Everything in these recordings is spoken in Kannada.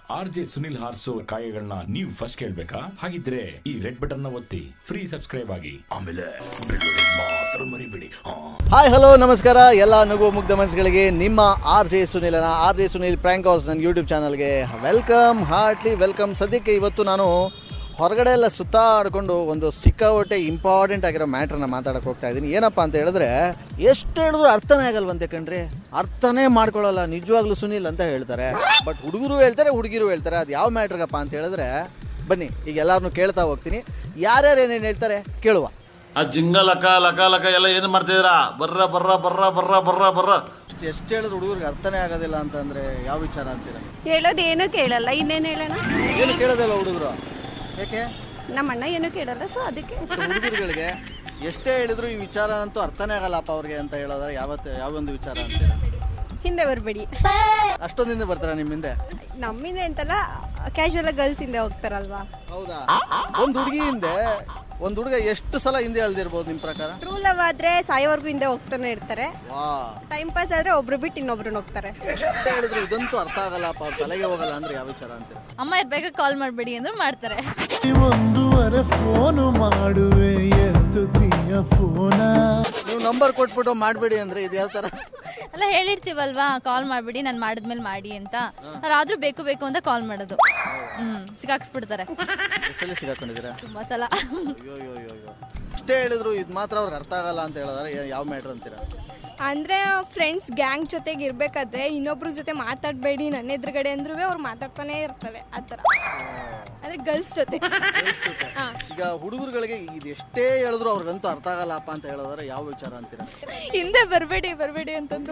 ಆರ್ ಜೆ ಸುನಿಲ್ ಹಾರ್ಸೋ ಕಾಯಗಳನ್ನ ನೀವು ಫಸ್ಟ್ ಕೇಳ್ಬೇಕಾ ಹಾಗಿದ್ರೆ ಈ ರೆಡ್ ಬಟನ್ ನ ಒತ್ತಿ ಫ್ರೀ ಸಬ್ಸ್ಕ್ರೈಬ್ ಆಗಿ ಆಮೇಲೆ ಬೆಳ್ಳುಳ್ಳಿ ಮಾತ್ರ ಮರಿಬೇಡಿ ಹಾ ಹಾಯ್ ಹಲೋ ನಮಸ್ಕಾರ ಎಲ್ಲ ನಗು ಮುಗ್ಧ ಮನಸ್ಸುಗಳಿಗೆ ನಿಮ್ಮ ಆರ್ ಜೆ ಸುನಿಲನ R J Sunil prank house ನನ್ನ ಯೂಟ್ಯೂಬ್ ಚಾನಲ್ಗೆ ವೆಲ್ಕಮ್ ಹಾರ್ಟ್ಲಿ ವೆಲ್ಕಮ್ ಸದ್ಯಕ್ಕೆ ಇವತ್ತು ನಾನು ಹೊರಗಡೆ ಎಲ್ಲ ಸುತ್ತಾಡಿಕೊಂಡು ಒಂದು ಸಿಕ್ಕಾಪಟ್ಟೆ ಇಂಪಾರ್ಟೆಂಟ್ ಆಗಿರೋ ಮ್ಯಾಟ್ರನ್ನ ಮಾತಾಡಕ್ಕೆ ಹೋಗ್ತಾ ಇದ್ದೀನಿ ಏನಪ್ಪ ಅಂತ ಹೇಳಿದ್ರೆ ಎಷ್ಟು ಹೇಳಿದ್ರು ಅರ್ಥನೇ ಆಗಲ್ವಂತೆ ಕಣ್ರಿ ಅರ್ಥನೇ ಮಾಡ್ಕೊಳ್ಳಲ್ಲ ನಿಜವಾಗ್ಲೂ ಸುನಿಲ್ ಅಂತ ಹೇಳ್ತಾರೆ ಬಟ್ ಹುಡುಗರು ಹೇಳ್ತಾರೆ ಹುಡುಗಿರು ಹೇಳ್ತಾರೆ ಅದು ಯಾವ ಮ್ಯಾಟ್ರಿಗಪ್ಪ ಅಂತ ಹೇಳಿದ್ರೆ ಬನ್ನಿ ಈಗ ಎಲ್ಲರನ್ನೂ ಕೇಳ್ತಾ ಹೋಗ್ತೀನಿ ಯಾರ್ಯಾರು ಏನೇನು ಹೇಳ್ತಾರೆ ಕೇಳುವ ಆ ಜಿಂಗ ಲಕ ಲಕ ಲಕ ಎಲ್ಲ ಏನು ಮಾಡ್ತಿದ್ದೀರಾ ಬರ್ರ ಬರ್ರ ಬರ್ರ ಬರ್ರ ಬರ್ರ ಬರ್ರ ಎಷ್ಟು ಹೇಳಿದ್ರು ಹುಡುಗರಿಗೆ ಅರ್ಥನೇ ಆಗೋದಿಲ್ಲ ಅಂತಂದ್ರೆ ಯಾವ ವಿಚಾರ ಅಂತೀರ ಹೇಳೋದು ಏನೂ ಕೇಳಲ್ಲ ಇನ್ನೇನು ಹೇಳೋಣ ಏನು ಕೇಳೋದಿಲ್ಲ ಹುಡುಗರು ಯಾಕೆ ನಮ್ಮ ಅಣ್ಣ ಏನೂ ಕೇಳಲ್ಲ ಸೊ ಅದಕ್ಕೆ ಹುಡುಗರುಗಳಿಗೆ ಎಷ್ಟೇ ಹೇಳಿದ್ರು ಈ ವಿಚಾರ ಅಂತೂ ಅರ್ಥನೇ ಆಗಲ್ಲಪ್ಪ ಅವ್ರಿಗೆ ಅಂತ ಹೇಳೋದ್ರೆ ಯಾವತ್ತು ಯಾವೊಂದು ವಿಚಾರ ಅಂತೀರ ಹಿಂದೆ ಬರಬೇಡಿ ಅಷ್ಟೊಂದಿಂದ ಬರ್ತಾರ ನಿಮ್ಮ ಹಿಂದೆ ನಮ್ಮಿಂದ ಅಂತಲ್ಲ ಕ್ಯಾಶುವಲ್ ಗರ್ಲ್ಸ್ ಹಿಂದೆ ಹೋಗ್ತಾರಲ್ವಾ ಹೌದಾ ಒಂದು ಹುಡುಗಿ ಹಿಂದೆ ಒಂದು ಹುಡುಗ ಎಷ್ಟು ಸಲ ಹಿಂದೆ ಎಳ್ದಿರ್ಬೋದು ನಿಮ್ಮ ಪ್ರಕಾರ ಟ್ರೂ ಲವ್ ಆದ್ರೆ ಸಾಯೋವರೆಗೂ ಹಿಂದೆ ಹೋಗ್ತಾನೆ ಇರ್ತಾರೆ ವಾ ಟೈಮ್ ಪಾಸ್ ಆದ್ರೆ ಒಬ್ರು ಬಿಟ್ಟು ಇನ್ನೊಬ್ರನ್ನ ಹೋಗ್ತಾರೆ ಎಷ್ಟೇ ಹೇಳಿದ್ರು ಇದಂತೂ ಅರ್ಥ ಆಗಲ್ಲಪ್ಪ ಅವ್ರ ತಲೆಗೆ ಹೋಗಲ್ಲ ಅಂದ್ರೆ ಯಾವ ವಿಚಾರ ಅಂತೀರ ಅಮ್ಮ ಇರ್ಬೇಕು ಕಾಲ್ ಮಾಡಬೇಡಿ ಅಂದ್ರೆ ಮಾಡ್ತಾರೆ ಒಂದೂವರೆ ಫೋನು ಮಾಡುವೆ ಎತ್ತುತ್ತೀಯ ಫೋನ ನೀವು ನಂಬರ್ ಕೊಟ್ಬಿಟ್ಟು ಮಾಡಬೇಡಿ ಅಂದ್ರೆ ಇದು ಯಾವ ಥರ ಎಲ್ಲ ಹೇಳಿರ್ತೀವಲ್ವಾ ಕಾಲ್ ಮಾಡಬೇಡಿ ನಾನು ಮಾಡಿದ್ಮೇಲೆ ಮಾಡಿ ಅಂತ ಅವ್ರಾದ್ರೂ ಬೇಕು ಬೇಕು ಅಂತ ಕಾಲ್ ಮಾಡೋದು ಹ್ಮ್ ಸಿಕ್ಕಾಕ್ಸ್ಬಿಡ್ತಾರೆ ಎಷ್ಟಲ್ಲಿ ಸಿಗಾಕೊಂಡಿದ್ದೀರಾ ತುಂಬಾ ಸಲ ಅಯ್ಯೋ ಅಯ್ಯೋ ಅಯ್ಯೋ ಅಯ್ಯೋ ಇಷ್ಟೇ ಹೇಳಿದ್ರು ಇದು ಮಾತ್ರ ಅವ್ರಿಗೆ ಅರ್ಥ ಆಗಲ್ಲ ಅಂತ ಹೇಳಿದ್ರೆ ಏ- ಯಾವ ಮ್ಯಾಟ್ರ್ ಅಂತೀರಾ ಅಂದರೆ ಫ್ರೆಂಡ್ಸ್ ಗ್ಯಾಂಗ್ ಜೊತೆಗೆ ಇರಬೇಕಾದ್ರೆ ಇನ್ನೊಬ್ರ ಜೊತೆ ಮಾತಾಡಬೇಡಿ ನನ್ನ ಎದುರುಗಡೆ ಅಂದ್ರೂ ಅವ್ರು ಮಾತಾಡ್ತಾನೆ ಇರ್ತವೆ ಆ ಥರ ಅಂದರೆ ಗರ್ಲ್ಸ್ ಜೊತೆ ಹಾಂ ಈಗ ಹುಡುಗರುಗಳಿಗೆ ಇದು ಎಷ್ಟೇ ಹೇಳಿದ್ರು ಅವ್ರಿಗಂತೂ ಅರ್ಥ ಆಗಲ್ಲಪ್ಪ ಅಂತ ಹೇಳಿದ್ರೆ ಯಾವ ವಿಚಾರ ಅಂತೀರಾ ಹಿಂದೆ ಬರಬೇಡಿ ಬರಬೇಡಿ ಅಂತಂದ್ರು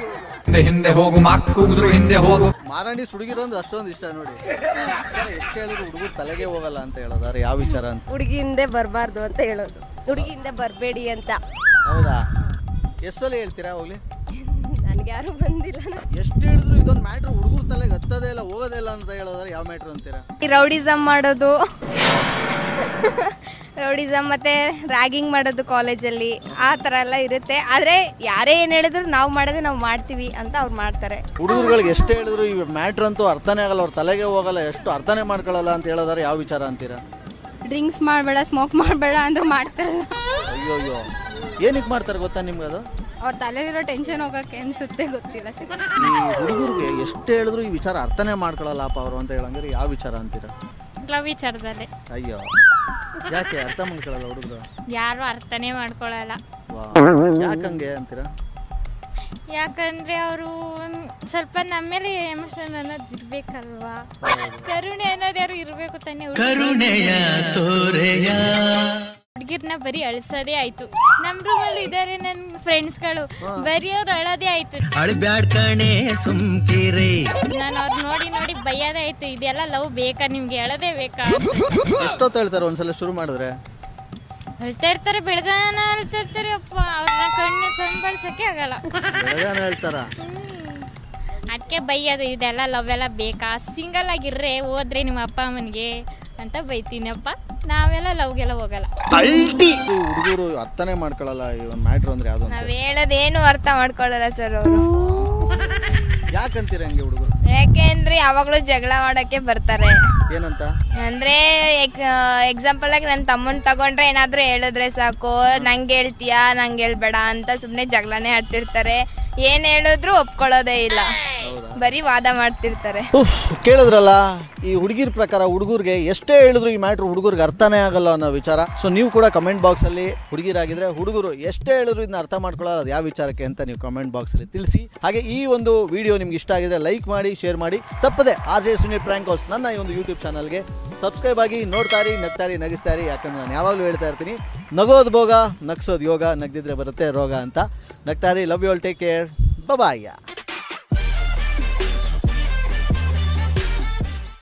ಮಾರಾಣಿ ಹುಡುಗಿರೊಂದು ಅಷ್ಟೊಂದು ಇಷ್ಟ ನೋಡಿ ಎಷ್ಟು ಹೇಳಿದ್ರು ಹುಡುಗರು ತಲೆಗೆ ಹೋಗಲ್ಲ ಅಂತ ಹೇಳಿದ್ರೆ ಯಾವ ವಿಚಾರ ಅಂತ ಹುಡುಗಿ ಹಿಂದೆ ಬರಬಾರ್ದು ಅಂತ ಹೇಳೋದು ಹುಡುಗಿ ಹಿಂದೆ ಬರಬೇಡಿ ಅಂತ ಹೌದಾ ಎಷ್ಟು ಸಲ ಹೇಳ್ತೀರಾ ಹೋಗ್ಲಿ ನನಗೆ ಯಾರು ಬಂದಿಲ್ಲ ಎಷ್ಟು ಹೇಳಿದ್ರು ಇದೊಂದು ಮ್ಯಾಟ್ರ್ ಹುಡುಗರು ತಲೆಗೆ ಹತ್ತದೇ ಇಲ್ಲ ಹೋಗೋದೇ ಇಲ್ಲ ಅಂತ ಹೇಳಿದ್ರೆ ಯಾವ ಮ್ಯಾಟ್ರ್ ಅಂತೀರಾ ರೌಡಿಸಮ್ ಮಾಡೋದು ರೌಡಿಸಮ್ ಮತ್ತೆ ರ್ಯಾಗಿಂಗ್ ಮಾಡೋದು ಕಾಲೇಜಲ್ಲಿ ಆ ಥರ ಎಲ್ಲ ಇರುತ್ತೆ ಆದರೆ ಯಾರೇ ಏನು ಹೇಳಿದ್ರು ನಾವು ಮಾಡೋದೇ ನಾವು ಮಾಡ್ತೀವಿ ಅಂತ ಅವ್ರು ಮಾಡ್ತಾರೆ ಹುಡುಗರುಗಳಿಗೆ ಎಷ್ಟು ಹೇಳಿದ್ರು ಈ ಮ್ಯಾಟ್ರ್ ಅಂತೂ ಅರ್ಥನೇ ಆಗಲ್ಲ ಅವ್ರ ತಲೆಗೆ ಹೋಗಲ್ಲ ಎಷ್ಟು ಅರ್ಥನೇ ಮಾಡ್ಕೊಳ್ಳಲ್ಲ ಅಂತ ಹೇಳಿದ್ರೆ ಯಾವ ವಿಚಾರ ಅಂತೀರಾ ಡ್ರಿಂಕ್ಸ್ ಮಾಡಬೇಡ ಸ್ಮೋಕ್ ಮಾಡಬೇಡ ಅಂದ್ರೂ ಮಾಡ್ತಾರಲ್ಲ ಅಯ್ಯೋ ಅಯ್ಯೋ ಏನಕ್ಕೆ ಮಾಡ್ತಾರೆ ಗೊತ್ತಾ ನಿಮ್ಗೆ ಅದು ಅವ್ರ ತಲೆಲಿರೋ ಟೆನ್ಷನ್ ಹೋಗೋಕ್ಕೆ ಅನಿಸುತ್ತೆ ಗೊತ್ತಿಲ್ಲ ಸರ್ ಈ ಹುಡುಗರಿಗೆ ಎಷ್ಟು ಹೇಳಿದ್ರು ಈ ವಿಚಾರ ಅರ್ಥನೇ ಮಾಡ್ಕೊಳ್ಳಲ್ಲಪ್ಪ ಅವರು ಅಂತ ಹೇಳಂಗಿದ್ರೆ ಯಾವ ವಿಚಾರ ಅಂತೀರಾ ಲವ್ ವಿಚಾರದಲ್ಲಿ ಅಯ್ಯೋ ಯಾಕೆ ಅರ್ಥ ಮಾಡ್ಕೊಳ್ಳಲ್ಲ ಹುಡುಗರು ಯಾರು ಅರ್ಥನೇ ಮಾಡ್ಕೊಳಲ್ಲ ಯಾಕಂಗೆ ಅಂತೀರಾ ಯಾಕಂದ್ರೆ ಅವರು ಸ್ವಲ್ಪ ನಮ್ಮ ಮೇಲೆ ಎಮೋಷನ್ ಅನ್ನೋದು ಇರ್ಬೇಕಲ್ವಾ ಕರುಣೆ ಅನ್ನೋದು ಯಾರು ಇರ್ಬೇಕು ತಾನೇ ಕರುಣೆಯ ತೋರೆಯ ಹುಡುಗಿರ್ನ ಬರೀ ಅಳ್ಸೋದೇ ಆಯ್ತು ನಮ್ ರೂಮಲ್ಲಿ ಇದಾರೆ ನನ್ನ ಫ್ರೆಂಡ್ಸ್ಗಳು ಬರೀ ಅವ್ರು ಅಳೋದೇ ಆಯ್ತು ಅಳ್ಬ್ಯಾಡ್ ಕಣೆ ಸುಮ್ಕಿರಿ ನಾನು ಅವ್ರು ನೋಡಿ ನೋಡಿ ಬೈಯೋದೇ ಆಯ್ತು ಇದೆಲ್ಲ ಲವ್ ಬೇಕಾ ನಿಮ್ಗೆ ಹೇಳೋದೇ ಬೇಕಾ ಅಂತ. ಎಷ್ಟೊತ್ತು ಹೇಳ್ತಾರೆ ಒಂದ್ಸಲ ಶುರು ಮಾಡಿದ್ರೆ ಅಳ್ತಾ ಇರ್ತಾರೆ ಬೆಳಗಾನ ಅಳ್ತಾ ಇರ್ತಾರೆ ಅಪ್ಪ ಅವ್ರನ್ನ ಕಣ್ಣು ಸಂಬಳಿಸಕ್ಕೆ ಆಗಲ್ಲ ಬೆಳಗಾನ ಹೇಳ್ತಾರ ಅದಕ್ಕೆ ಬೈಯೋದು ಇದೆಲ್ಲ ಲವ್ ಎಲ್ಲ ಬೇಕಾ ಸಿಂಗಲ್ ಆಗಿರ್ರೆ ಹೋದ್ರೆ ನಿಮ್ಮ ಅಪ್ಪ ಅಮ್ಮನಿಗೆ ಅಂತ ಬೈತೀನಪ್ಪ ನಾವೆಲ್ಲ ಲವ್ಗೆಲ್ಲ ಹೋಗಲ್ಲ ಹುಡುಗರು ಅರ್ಥನೇ ಮಾಡ್ಕೊಳ್ಳಲ್ಲ ಈ ಒಂದು ಮ್ಯಾಟ್ರ್ ಅಂದ್ರೆ ಯಾವ್ದು ಅಂತ ನಾವು ಹೇಳೋದೇನು ಅರ್ಥ ಮಾಡ್ಕೊಳ್ಳಲ್ಲ ಸರ್ ಅವರು ಯಾಕಂತೀರ ಹಂಗೆ ಹುಡುಗರು ಯಾಕೆಂದ್ರೆ ಯಾವಾಗಲೂ ಜಗಳ ಮಾಡಕ್ಕೆ ಬರ್ತಾರೆ ಏನಂತ ಅಂದ್ರೆ ಎಕ್ಸಾಂಪಲ್ ಆಗಿ ನನ್ನ ತಮ್ಮನ್ ತಗೊಂಡ್ರೆ ಏನಾದ್ರೂ ಹೇಳಿದ್ರೆ ಸಾಕು ನಂಗೆ ಹೇಳ್ತೀಯಾ ನಂಗೆ ಹೇಳ್ಬೇಡ ಅಂತ ಸುಮ್ಮನೆ ಜಗಳನೇ ಆಡ್ತಿರ್ತಾರೆ ಏನ್ ಹೇಳಿದ್ರು ಒಪ್ಕೊಳ್ಳೋದೇ ಇಲ್ಲ ಬರೀ ವಾದ ಮಾಡ್ತಿರ್ತಾರೆ ಉಫ್ ಕೇಳಿದ್ರಲ್ಲ ಈ ಹುಡುಗಿರ ಪ್ರಕಾರ ಹುಡುಗರಿಗೆ ಎಷ್ಟೇ ಹೇಳಿದ್ರು ಈ ಮ್ಯಾಟ್ರ್ ಹುಡುಗರಿಗೆ ಅರ್ಥನೇ ಆಗಲ್ಲ ಅನ್ನೋ ವಿಚಾರ ಸೊ ನೀವು ಕೂಡ ಕಮೆಂಟ್ ಬಾಕ್ಸಲ್ಲಿ ಹುಡುಗಿರಾಗಿದ್ರೆ ಹುಡುಗರು ಎಷ್ಟೇ ಹೇಳಿದ್ರು ಇದನ್ನ ಅರ್ಥ ಮಾಡ್ಕೊಳ್ಳೋದು ಅದು ಯಾವ ವಿಚಾರಕ್ಕೆ ಅಂತ ನೀವು ಕಮೆಂಟ್ ಬಾಕ್ಸಲ್ಲಿ ತಿಳಿಸಿ ಹಾಗೆ ಈ ಒಂದು ವಿಡಿಯೋ ನಿಮ್ಗೆ ಇಷ್ಟ ಆಗಿದೆ ಲೈಕ್ ಮಾಡಿ ಶೇರ್ ಮಾಡಿ ತಪ್ಪದೆ R J Sunil prank house ನನ್ನ ಈ ಒಂದು ಯೂಟ್ಯೂಬ್ ಚಾನಲ್ಗೆ ಸಬ್ಸ್ಕ್ರೈಬ್ ಆಗಿ ನೋಡ್ತಾರಿ ನಗ್ತಾರಿ ನಗಿಸ್ತಾರಿ ಯಾಕಂದ್ರೆ ನಾನು ಯಾವಾಗಲೂ ಹೇಳ್ತಾ ಇರ್ತೀನಿ ನಗೋದು ಭೋಗ ನಗ್ಸೋದು ಯೋಗ ನಗ್ದಿದ್ರೆ ಬರುತ್ತೆ ರೋಗ ಅಂತ ನಗ್ತಾರಿ love you all take care bye